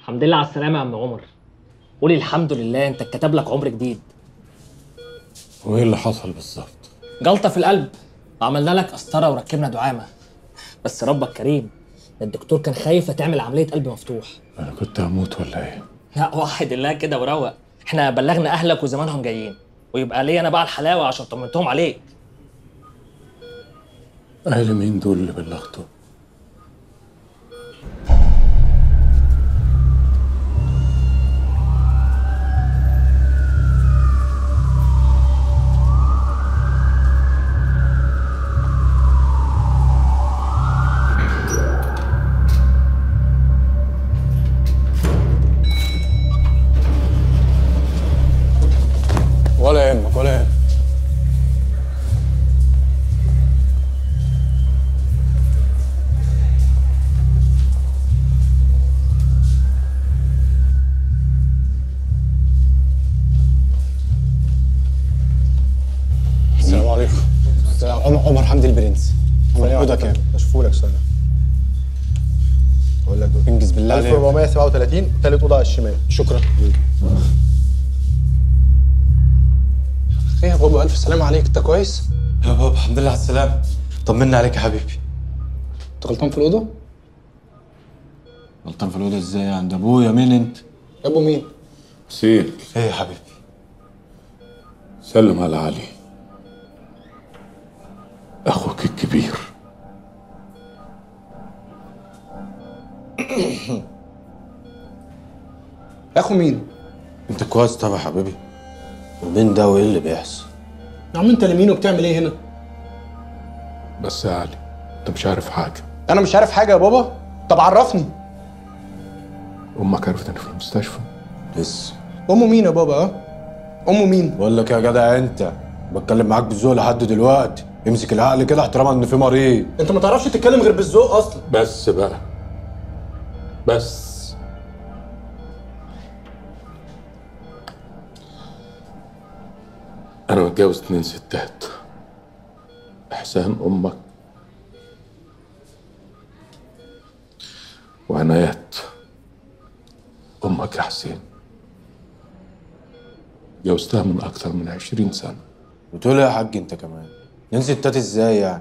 الحمد لله على السلامة يا عم عمر قولي الحمد لله انت اتكتب لك عمر جديد وايه اللي حصل بالظبط جلطة في القلب وعملنا لك قسطرة وركبنا دعامة بس ربك كريم الدكتور كان خايف تعمل عملية قلب مفتوح انا كنت هموت ولا ايه لا واحد الله كده وروق احنا بلغنا اهلك وزمانهم جايين ويبقى لي انا بقى الحلاوة عشان طمنتهم عليك اهل مين دول اللي بلغتهم ولا يهمك ولا يهمك السلام عليكم السلام عمر عمر حمدي البرنس موجودة كام؟ اشوفه لك ثانيه اقول لك دول انجز بالله عليك 1437 ثالث اوضه على الشمال شكرا ايه يا بابا الف سلامة عليك انت كويس؟ يا بابا الحمد لله على السلامة طمنا عليك يا حبيبي انت غلطان في الأوضة؟ غلطان في الأوضة ازاي عند أبويا مين أنت؟ يا ابو مين؟ سيل إيه يا حبيبي؟ سلم على علي اخوك الكبير اخو مين؟ أنت كويس طبعا يا حبيبي ومين ده وإيه اللي بيحصل؟ يا عم انت اللي مين وبتعمل ايه هنا؟ بس يا علي انت مش عارف حاجه انا مش عارف حاجة يا بابا طب عرفني امك عرفت اني في المستشفى لسه امه مين يا بابا ها؟ امه مين؟ بقول لك يا جدع أنت بتكلم معاك بالذوق لحد دلوقتي امسك العقل كده احتراما إن في مريض انت ما تعرفش تتكلم غير بالذوق اصلا بس بقى بس انا متجوز اتنين ستات احسان امك وعنايات امك يا حسين جوزتها من اكتر من عشرين سنه بتقول إيه يا حاج أنت كمان؟ ننسى التات ازاي يعني؟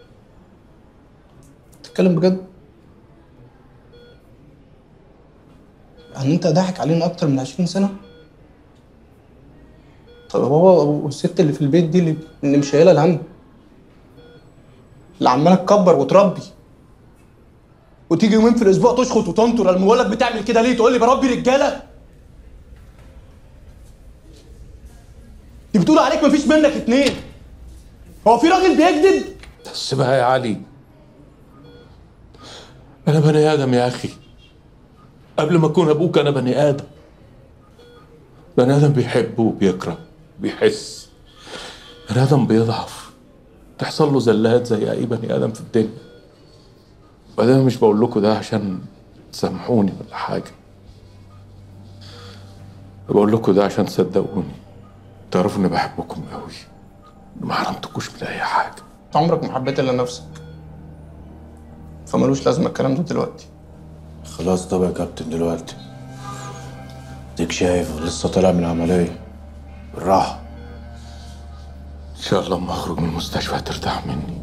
تتكلم بجد؟ يعني انت ضاحك علينا اكتر من 20 سنة؟ طب يا بابا والست اللي في البيت دي اللي, اللي مش شايلة الهم اللي عمالة تكبر وتربي وتيجي يومين في الاسبوع تشخط وتنطر لما بقول لك بتعمل كده ليه؟ تقول لي بربي رجالة؟ دي بتقول عليك مفيش منك اتنين هو في راجل بيكذب؟ بس بقى يا علي انا بني ادم يا اخي قبل ما اكون ابوك انا بني ادم بني ادم بيحب وبيكره بيحس بني ادم بيضعف تحصل له زلات زي اي بني ادم في الدنيا وبعدين مش بقول لكم ده عشان تسامحوني ولا حاجه بقول لكم ده عشان تصدقوني تعرفوا اني بحبكم قوي ما حرمتكوش من اي حاجه انت عمرك ما حبيت الا نفسك فمالوش لازمه الكلام ده دلوقتي خلاص طب يا كابتن دلوقتي ديك شايف لسه طالع من العملية بالراحة ان شاء الله لما اخرج من المستشفى ترتاح مني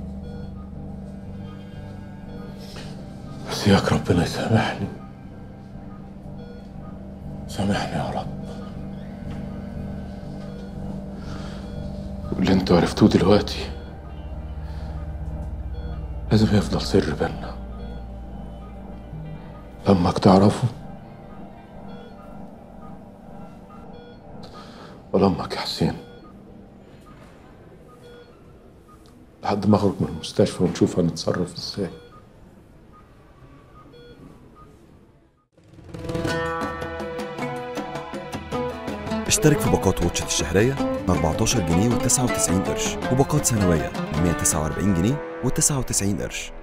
بس ياك ربنا يسامحني سامحني يا رب واللي انتوا عرفتوه دلوقتي لازم يفضل سر بينا لما تعرفوا ولمك يا حسين لحد ما اخرج من المستشفى ونشوف هنتصرف ازاي اشترك في باقات واتشت الشهرية ب 14 جنيه و99 قرش وباقات سنوية ب 149 جنيه و99 قرش